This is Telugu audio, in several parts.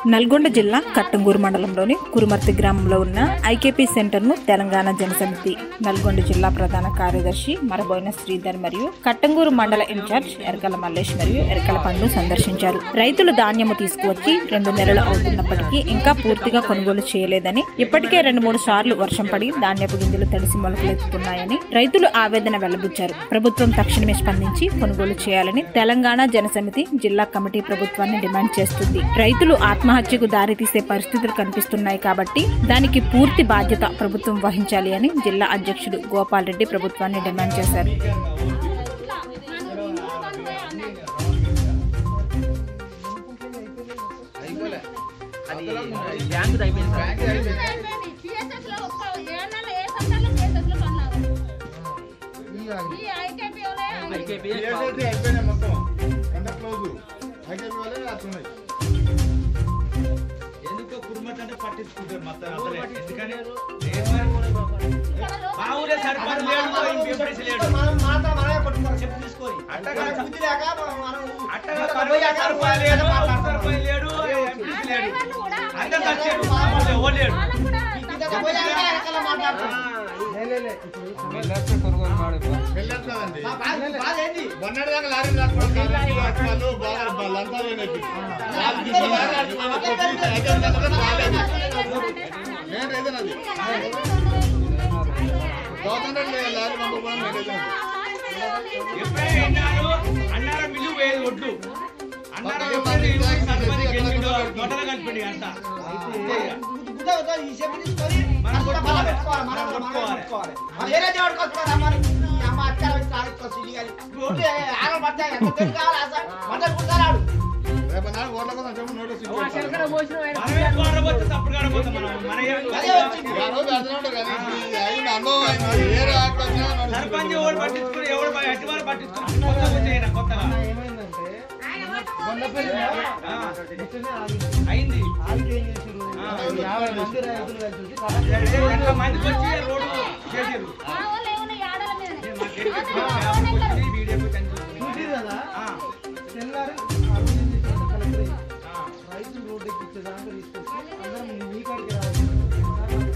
నల్గొండ జిల్లా కట్టంగూరు మండలంలోని కురుమర్తి గ్రామంలో ఉన్న ఐకేపీ సెంటర్ను తెలంగాణ జనసమితి నల్గొండ జిల్లా ప్రధాన కార్యదర్శి మరబోయిన శ్రీధర్ మరియు కట్టంగూరు మండల ఇన్ఛార్జ్ ఎరకల మల్లేష్ మరియు ఎరకల పండు సందర్శించారు రైతులు ధాన్యము తీసుకువచ్చి రెండు నెలలు అవుతున్నప్పటికీ ఇంకా పూర్తిగా కొనుగోలు చేయలేదని ఇప్పటికే రెండు మూడు సార్లు వర్షం పడి ధాన్యపు గింజలు తడిసి మొలకలెత్తుతున్నాయని రైతులు ఆవేదన వెల్లబుచ్చారు ప్రభుత్వం తక్షణమే స్పందించి కొనుగోలు చేయాలని తెలంగాణ జనసమితి జిల్లా కమిటీ ప్రభుత్వాన్ని డిమాండ్ చేస్తుంది రైతులు ఆత్మహత్యకు దారితీసే పరిస్థితులు కనిపిస్తున్నాయి కాబట్టి దానికి పూర్తి బాధ్యత ప్రభుత్వం వహించాలి అని జిల్లా అధ్యక్షుడు గోపాల్ రెడ్డి ప్రభుత్వాన్ని డిమాండ్ చేశారు అది బ్యాంకు అయిపోయింది సార్ సిఎస్ఎస్ లో ఒక్క ఏళ్ళలో ఏ సంస్థలో సిఎస్ఎస్ లో కొన్నారు ఈ ఐకేపీ వాళ్ళే ఐకేపీ PSLC అయిపోయినాయి మొత్తం అంతా క్లోజ్ ఐకేపీ వాళ్ళే అట్లున్నాయి ఎందుకో కుటుంబం అంటే పట్టించుకుంటారు మొత్తం అసలే ఎందుకని లేదు మరి. మా ఊరే సర్పంచ్ లేడు ఎంపీఎస్ లేడు అట్టగా అట్టగా పరువుల సర్పంచ్ లేడు సర్పంచ్ లేడు ఎంపీఎస్ లేడు అందరు వచ్చాడు మా ఊళ్ళో ఎవరు లేడు వెళ్ళట్లేదండి మొన్నటి దాకా లారీ రాసుకోవాలి వాళ్ళు బాగా లంతా పోయినాయి వాళ్ళకి ఇప్పుడు లారీ రాసుకోవాలి. కొద్దిగా ఐకేపీ సెంటర్ రాలేదు. నేను ఏదైనాది గవర్నమెంట్ లారీ పంపకపోవడం నేను ఏదైనా ఎప్పుడైనా విన్నారు అన్నారా మిల్లు పోయేది ఒడ్లు అన్నారా ఎప్పుడైనా ఇరవై సర్పంచ్ గెలిచిండు గొడవలు కలిపిండి అంతా మనం కొట్టుకోవాలి మనం కొట్టుకోవాలి రేపు నాడు ఓట్ల కోసం చెప్పు నోటీస్ ఇచ్చేస్తాను. మనమే కోరబోతే తప్పుడు కాడబోతాం మనం మన ఆ రోజు అర్థం కానీ ఇది అయింది అనుభవం అయింది ఏ రాక వచ్చినా నోటీస్ సర్పంచ్ ఎవడు పట్టించుకుని ఎవడు ఎట్టి వాళ్ళు పట్టించుకుని కొత్తగా వచ్చేయన కొత్తగా ఆ. అయింది ఎంత మందికి వచ్చి రోడ్డు చేసారు మా వాళ్ళు ఏమన్నా ఈ ఆడల మీద వీడియో రైతులు రోడ్డు ఎక్కించేదాకా తీసుకొచ్చి అందరం మీ కాడికి రావాలి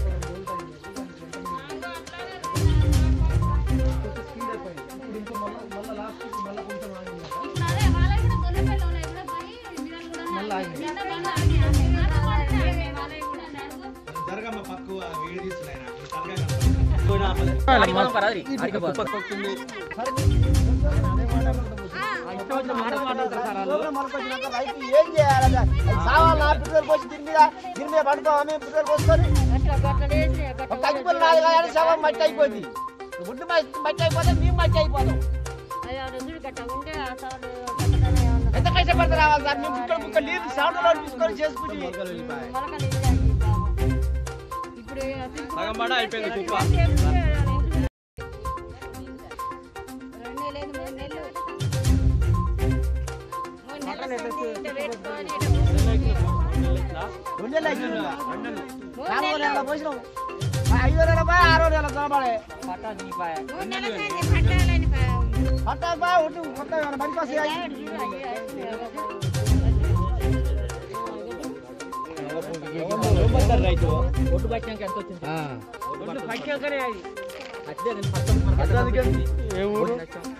స్పీడ్ అయిపోయింది ఇప్పుడు ఇంకా మళ్ళీ మళ్ళీ లాస్ట్ మళ్ళీ కొంచెం ఆగింది ఇప్పుడు అదే వాళ్ళకి కూడా దొన్నపల్లి ఉన్నాయి కూడా పోయి మిరలు కూడా మళ్ళీ ఆగింది. ఎండ బండ ఆగి ఆగి ఆగి వాళ్ళకి కూడా నడుగు జరగమ్మ పక్కు వీడియో తీస్తున్నాయి మనకొచ్చినాక రైతు ఏం చేయాలి సావాలా పిల్లలు పోసి దీని మీద దీని మీద పడుకోవా మేము పిల్లలు పోసుకొని కచ్చిపోయి నాలుగు కానీ శవం మట్టి అయిపోయింది గుడ్డు మట్టి మట్టి అయిపోతే మేము మట్టి అయిపోతాం ఎంత కష్టపడితే రావాలి సార్ మేము బుక్కలు బుక్కలు నీళ్ళు సౌండ్లో తీసుకొని చేసుకుని సగం పడ అయిపోయింది కుప్ప రెండు లేదు మూడు నెలలు మూడు నెలలు పెట్టుకొని రెండు నెలలు అయిపోయింది నాలుగో నెలలో పోసినాం ఆ ఐదో నెల పోయి ఆరో నెల తోబడే మూడు నెలలు అయింది పట్టాలని పట్టాలు బా ఒడ్డు కొత్త పనికి వస్తాయి రైతు ఒడ్డు పట్టినాక ఎంత వచ్చింది ఒడ్డు పట్టినాకనే అది అదే నేను ఫస్ట్ మనకు ఏ ఊరు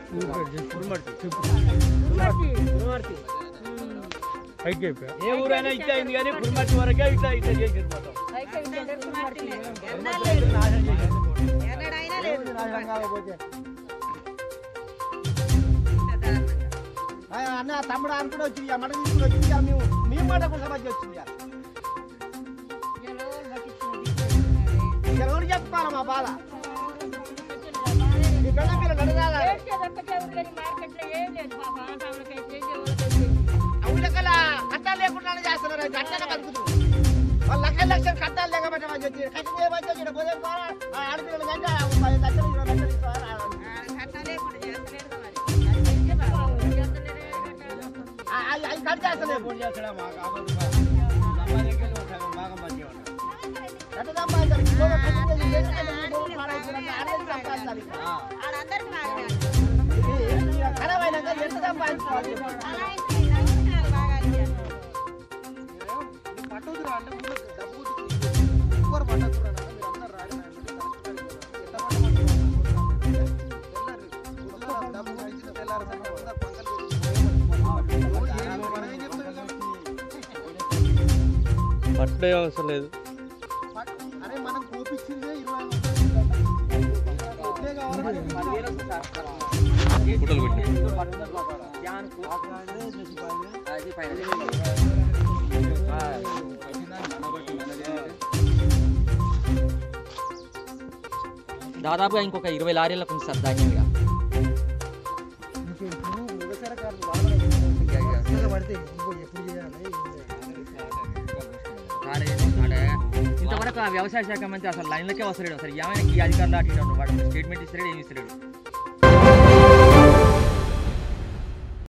ఏ ఊరైనా ఇట్లా అయింది కానీ కురుమర్తి వరకే ఇట్లా ఇట్లా చేసి మొత్తం ఎన్నడైనా లేదు అన్న తమ్ముడు అనుకుని వచ్చింది ఇక మటన్ తీసుకుని వచ్చింది ఇక మేము మేము మాట కోసం వచ్చి వచ్చింది ఇక. ఇక ఎవరు చెప్పుకోవాలి మా బాధ ఈ పిల్ల పిల్ల నడరాల అవులకల కట్టాలు లేకుండా చేస్తున్నారు అది అట్లనే బతుకుతూ వాళ్ళు లక్షల లక్షలు కట్టాలు లేకపోతే వాళ్ళు వచ్చి కట్టి చేయబట్టి ఇక్కడ పోతే పోరా, ఆ ఆడపిల్లలు కంటే ఆ పది లక్షలు ఇరవై లక్షలు ఇస్తారు అవి కట్ చేస్తలేదు ఎట్ట సంపాదించాలి కిలోలో కట్టి చేసి ఎందుకంటే మూడు రోజులు పాడైపోయినాక ఆడేది సంపాదించాలి ఇది ఖరాబ్ అయినాక ఎంత సంపాదించుకోవాలి పట్టుడే అవసరం లేదు అరే మనం కోపించిందే ఇరవై ఎట్లే కావాలి ఫోటోలు పెట్టి దాదాపుగా ఇంకొక ఇరవై లారీలకు ఉంది సార్ ధాన్యం ఇక పడితే ఇంకో ఎప్పుడు చేయాలి రాలేదు. ఆడ ఇంతవరకు ఆ వ్యవసాయ శాఖ మంత్రి అసలు లైన్లకే వస్తలేడు అసలు ఏమైనా ఈ అధికారులు అటు ఇటు వాడు స్టేట్మెంట్ ఇస్తలేడు ఏమి ఇస్తలేడు